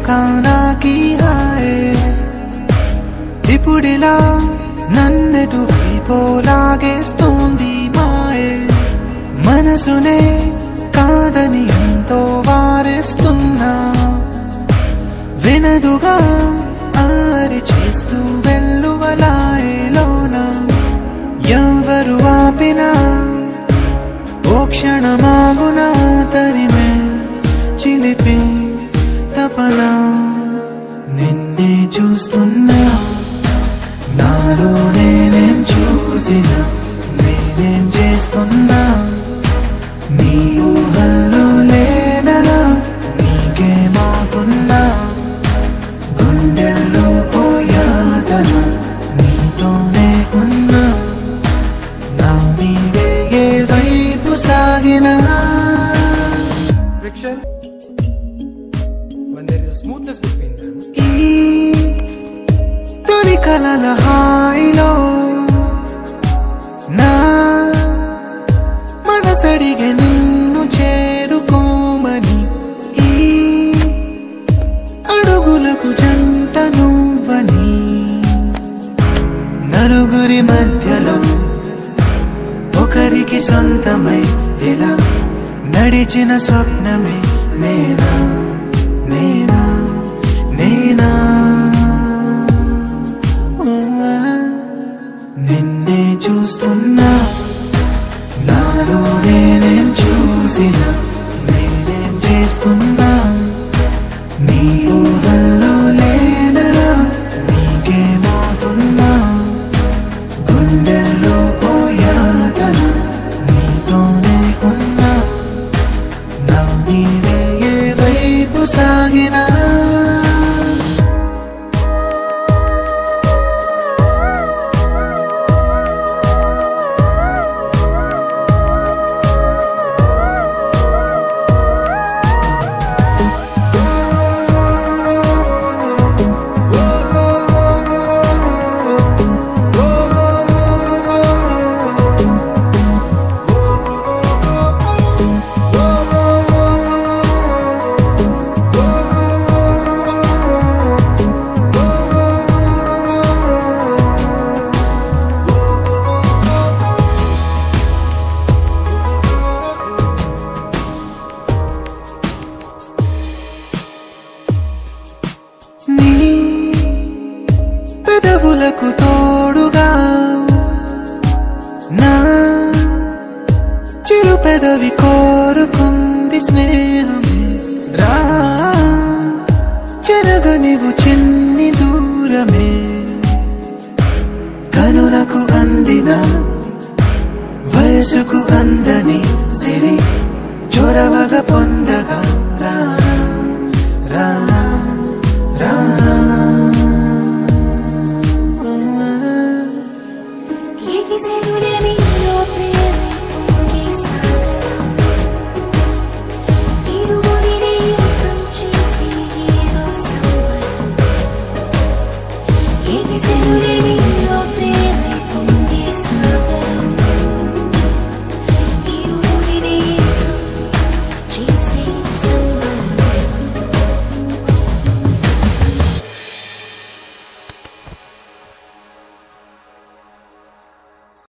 కానాకి హాయే ఇప్పుడిలా నన్నెటు వైపోలాగేస్తోంది మాయే మనసునే కాదని ఎంతో వారిస్తున్నా వినదుగా అల్లరి చేస్తూ వెల్లువలాయలోన ఎవరు ఆపినా ఓ క్షణమాగున తరిమే చిలిపి తపన నిన్నే చూస్తున్నా నాలో నేనేం చూసిన నేనేం చేస్తున్నా నీ ఊహల్లో లేనలా నీకేమవుతున్నా గుండెల్లో ఓ యాతన నీతోనే ఉన్నా నా మీదే ఏ వైపు సాగినా friction when there is a smoothness between them ఈ తొలి కలల హాయిలో నా మనసడిగే నిన్ను చేరుకోమని ఈ అడుగులకు జంట నువ్వని నలుగురి మధ్యలో ఒకరికి సొంతమై ఇలా నడిచిన స్వప్నమే నేనా నేనా నేనా నిన్నే చూస్తున్నా నాలో నేనేం చూసిన నేనేం చేస్తున్నా నీ ఊహల్లో లేనరా నీకేమవుతున్నా గుండెల్లో ఓ యాతన నీతోనే ఉన్నా నా మీదే ఏ వైపు సాగినా నీ పెదవులకు తోడుగా నా చిరు పెదవి కోరుకుంది స్నేహమే రా చెరగనివు చిన్ని దూరమే కనులకు అందిన వయసుకు అందని సిరి చొరవగ పొందగా